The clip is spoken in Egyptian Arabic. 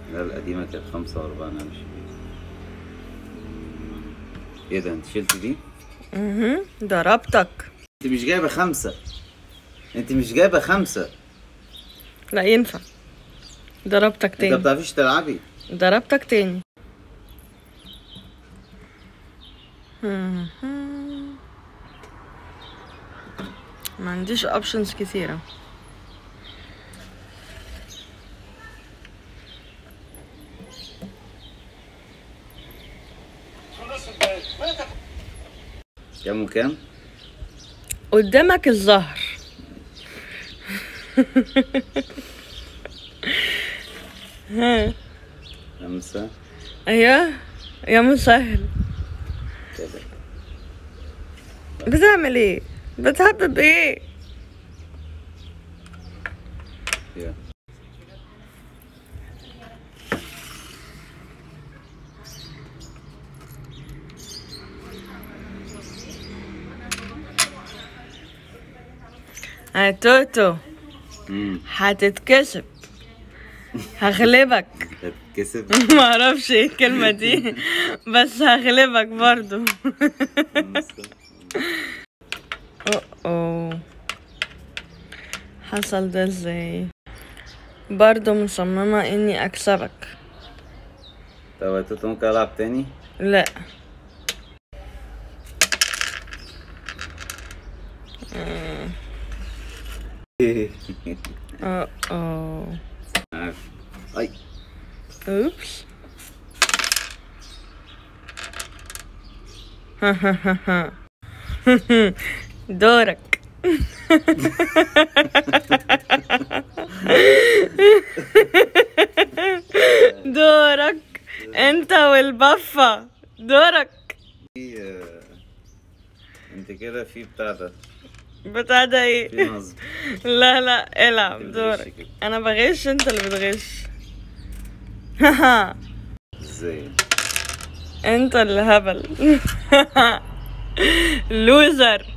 لا القديمة كانت خمسة وأربعة نمشي ايه ده انت شلت دي؟ اها ضربتك انت مش جايبة خمسة انت مش جايبة خمسة لا ينفع ضربتك انت تاني بتعرفيش تلعبي ضربتك تاني مهم. ما عنديش اوبشنز كتيرة كام وكام؟ قدامك الزهر ها خمسة ايوه يا مسهل كده بتعمل ايه بتهبب ايه يا. يا توتو امم هتتكسب هغلبك هتكسب ما اعرفش ايه الكلمة دي بس هغلبك برضو خمسة اوه اوه حصل ده ازاي برضو مصممة اني اكسبك طب يا توتو ممكن ألعب تاني؟ لا اوه اوه عارف أي اوبس دورك دورك انت والبفة دورك في آه، انت كده في بتاع ده بتاع ده في ايه نصب لا لا العب بتغش دورك كده. انا بغش انت اللي بتغش ازاي؟ انت اللي هبل لوزر